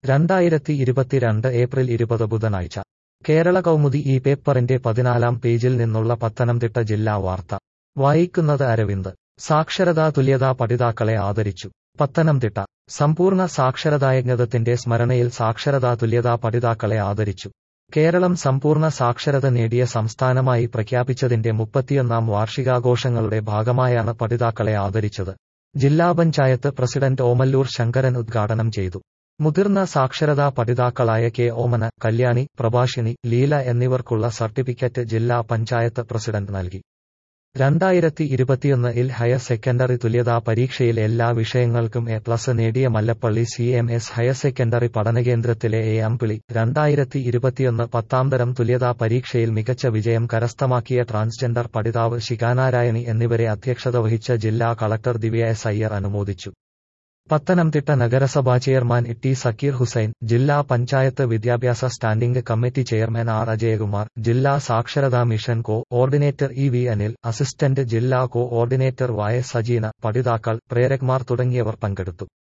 രണ്ടായിരത്തി ഇരുപത്തിരണ്ട് ഏപ്രിൽ ഇരുപത് ബുധനാഴ്ച കേരള കൗമുദി ഈ പേപ്പറിന്റെ പതിനാലാം പേജിൽ നിന്നുള്ള പത്തനംതിട്ട ജില്ലാ വാർത്ത വായിക്കുന്നത് അരവിന്ദ് സാക്ഷരതാ തുല്യതാ പഠിതാക്കളെ ആദരിച്ചു പത്തനംതിട്ട സമ്പൂർണ്ണ സാക്ഷരതായജ്ഞതത്തിന്റെ സ്മരണയിൽ സാക്ഷരതാ തുല്യതാ പഠിതാക്കളെ ആദരിച്ചു കേരളം സമ്പൂർണ്ണ സാക്ഷരത നേടിയ സംസ്ഥാനമായി പ്രഖ്യാപിച്ചതിന്റെ മുപ്പത്തിയൊന്നാം വാർഷികാഘോഷങ്ങളുടെ ഭാഗമായാണ് പഠിതാക്കളെ ആദരിച്ചത് ജില്ലാ പഞ്ചായത്ത് പ്രസിഡന്റ് ഓമല്ലൂർ ശങ്കരൻ ഉദ്ഘാടനം ചെയ്തു മുതിർന്ന സാക്ഷരതാ പഠിതാക്കളായ കെ ഓമന കല്യാണി പ്രഭാഷിണി ലീല എന്നിവർക്കുള്ള സർട്ടിഫിക്കറ്റ് ജില്ലാ പഞ്ചായത്ത് പ്രസിഡന്റ് നൽകി രണ്ടായിരത്തി ഇരുപത്തിയൊന്നിൽ ഹയർ സെക്കൻഡറി തുല്യതാ പരീക്ഷയിൽ എല്ലാ വിഷയങ്ങൾക്കും എ പ്ലസ് നേടിയ Mallappally C M S higher secondary പഠനകേന്ദ്രത്തിലെ എ അമ്പിളി രണ്ടായിരത്തി ഇരുപത്തിയൊന്ന് പത്താം തരം തുല്യതാ പരീക്ഷയിൽ മികച്ച വിജയം കരസ്ഥമാക്കിയ ട്രാൻസ്ജെൻഡർ പഠിതാവ് ശിഖാനാരായണി എന്നിവരെ അധ്യക്ഷത വഹിച്ച ജില്ലാ കളക്ടർ ദിവ്യ എസ് അയ്യർ അനുമോദിച്ചു പത്തനംതിട്ട നഗരസഭാ ചെയർമാൻ ടി സക്കീർ ഹുസൈൻ ജില്ലാ പഞ്ചായത്ത് വിദ്യാഭ്യാസ standing committee chairman R Ajayakumar ജില്ലാ സാക്ഷരതാ mission coordinator E V Anil assistant ജില്ലാ കോ ഓർഡിനേറ്റർ വായ സജീന പഠിതാക്കൾ പ്രേരക്മാർ തുടങ്ങിയവർ പങ്കെടുത്തു